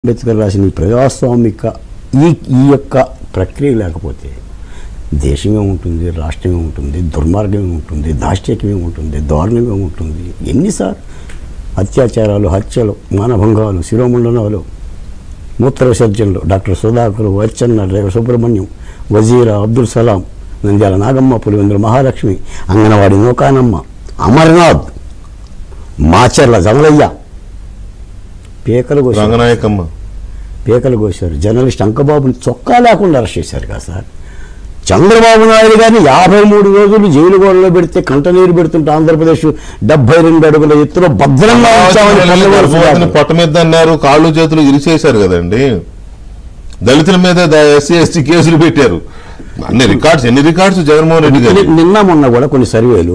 అంబేద్కర్ రాసిన ఈ ప్రజాస్వామిక ఈ ఈ యొక్క ప్రక్రియ లేకపోతే దేశమే ఉంటుంది రాష్ట్రమే ఉంటుంది దుర్మార్గమే ఉంటుంది దాష్ట్యకమే ఉంటుంది దారుణమే ఉంటుంది ఎన్నిసార్ అత్యాచారాలు హత్యలు మానభంగాలు శిరోమండనాలు మూత్ర విసర్జనలు డాక్టర్ సుధాకర్ వచ్చన్న రేవ సుబ్రహ్మణ్యం వజీరా అబ్దుల్ సలాం నంద్యాల నాగమ్మ పులివెందుల మహాలక్ష్మి అంగనవాడి నౌకానమ్మ అమర్నాథ్ మాచర్ల జమలయ్య పీకలు కోసారు రంగనాయకమ్మ పీకలు కోశారు జర్నలిస్ట్ అంకబాబుని చొక్కా లేకుండా అరెస్ట్ చేశారు కదా సార్ చంద్రబాబు నాయుడు గారిని యాభై మూడు రోజులు జైలు గోడలో పెడితే కంటనీరు పెడుతుంటే ఆంధ్రప్రదేశ్ డెబ్బై రెండు అడుగుల ఎత్తులో భద్రంగా ఉంచామని పొందవలసిన గర్భవతిని పొట్ట మీద అన్నారు కాళ్ళు చేతులు ఇరిచేశారు కదండి దళితుల మీద ఎస్సీ ఎస్టీ కేసులు పెట్టారు అన్ని రికార్డ్స్ ఎన్ని రికార్డ్స్ జగన్మోహన్ రెడ్డి గారు ని- నిన్న మొన్న కూడా కొన్ని సర్వేలు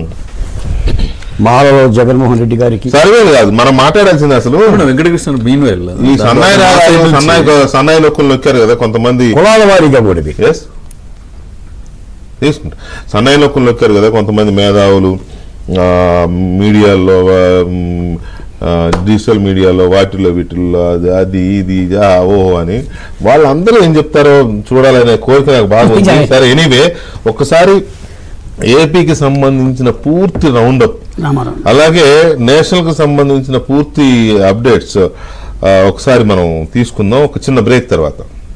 మాలలో జగన్మోహన్ రెడ్డి గారికి సర్వేలు కాదు మనం మాట్లాడాల్సింది అసలు ఇప్పుడు వెంకటకృష్ణ మీన్ వెల్ ఈ సన్నాయి రాగాలు సన్నాయి సన్నాయి లొక్కులు నొక్కారు కదా కొంతమంది కులాల వారీగా కూడా పెట్టి ఎస్ తీసుకుంటా సన్నాయి లొక్కులు నొక్కారు కదా కొంతమంది మేధావులు ఆ, మీడియాల్లో ఆ, మ్, ఆ, డిజిటల్ మీడియాలో వాటిల్లో వీటిల్లో అది అది ఇది ఇది, ఆ, ఓహో అని వాళ్ళందరూ ఏం చెప్తారో చూడాలనే కోరిక నాకు బాగా ఉంది సరే ఎనీవే ఒక్కసారి ఏపీకి సంబంధించిన పూర్తి రౌండప్ అలాగే నేషనల్ కు సంబంధించిన పూర్తి అప్డేట్స్ ఆ, ఒకసారి మనం తీసుకుందాం ఒక చిన్న బ్రేక్ తర్వాత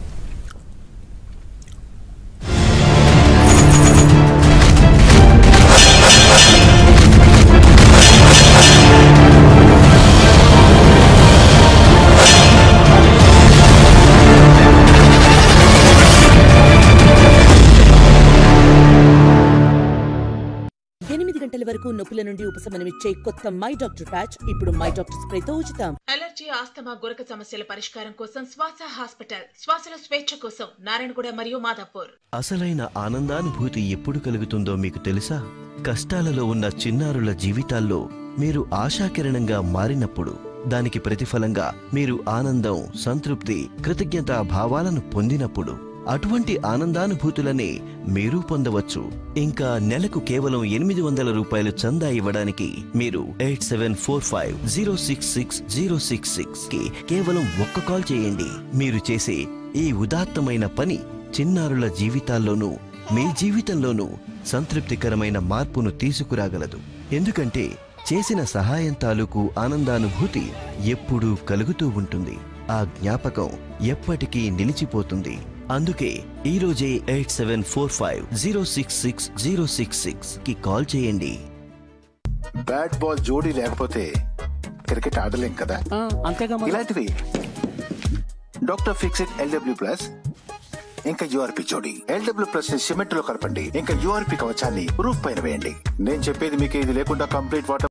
ఎనిమిది గంటల వరకు నొప్పుల నుండి ఉపశమనమిచ్చే కొత్త మై డాక్టర్ ప్యాచ్ ఇప్పుడు మై డాక్టర్ స్ప్రేతో ఉచితం అలర్జీ ఆస్తమా గురక సమస్యల పరిష్కారం కోసం శ్వాస హాస్పిటల్ శ్వాసల స్వేచ్ఛ కోసం నారాయణగూడ మరియు మాధాపూర్ అసలైన ఆనందానుభూతి ఎప్పుడు కలుగుతుందో మీకు తెలుసా కష్టాలలో ఉన్న చిన్నారుల జీవితాల్లో మీరు ఆశాకిరణంగా మారినప్పుడు దానికి ప్రతిఫలంగా మీరు ఆనందం సంతృప్తి కృతజ్ఞతా భావాలను పొందినప్పుడు అటువంటి ఆనందానుభూతులనే మీరు పొందవచ్చు ఇంకా నెలకు కేవలం ఎనిమిది వందల రూపాయలు చందా ఇవ్వడానికి మీరు eight seven four five zero six six zero six six కి కేవలం ఒక్క కాల్ చేయండి మీరు చేసే ఈ ఉదాత్తమైన పని చిన్నారుల జీవితాల్లోనూ మీ జీవితంలోనూ సంతృప్తికరమైన మార్పును తీసుకురాగలదు ఎందుకంటే చేసిన సహాయం తాలూకు ఆనందానుభూతి ఎప్పుడూ కలుగుతూ ఉంటుంది ఆ జ్ఞాపకం ఎప్పటికీ నిలిచిపోతుంది అందుకే ఈ రోజే eight seven four five zero six six zero six six కి కాల్ చేయండి బ్యాట్ బాల్ జోడీ లేకపోతే క్రికెట్ ఆడలేం కదా అంతేగా ఇలాంటివి డాక్టర్ ఫిక్సిట్ ఎల్డబ్ల్యూ ప్లస్ ఇంకా యూఆర్పి జోడీ ఎల్డబ్ల్యూ ప్లస్ ని సిమెంట్ లో కలపండి ఇంకా యూఆర్పి కవచాన్ని రూఫ్ పైన వేయండి నేను చెప్పేది మీకు ఇది లేకుండా కంప్లీట్ వాటర్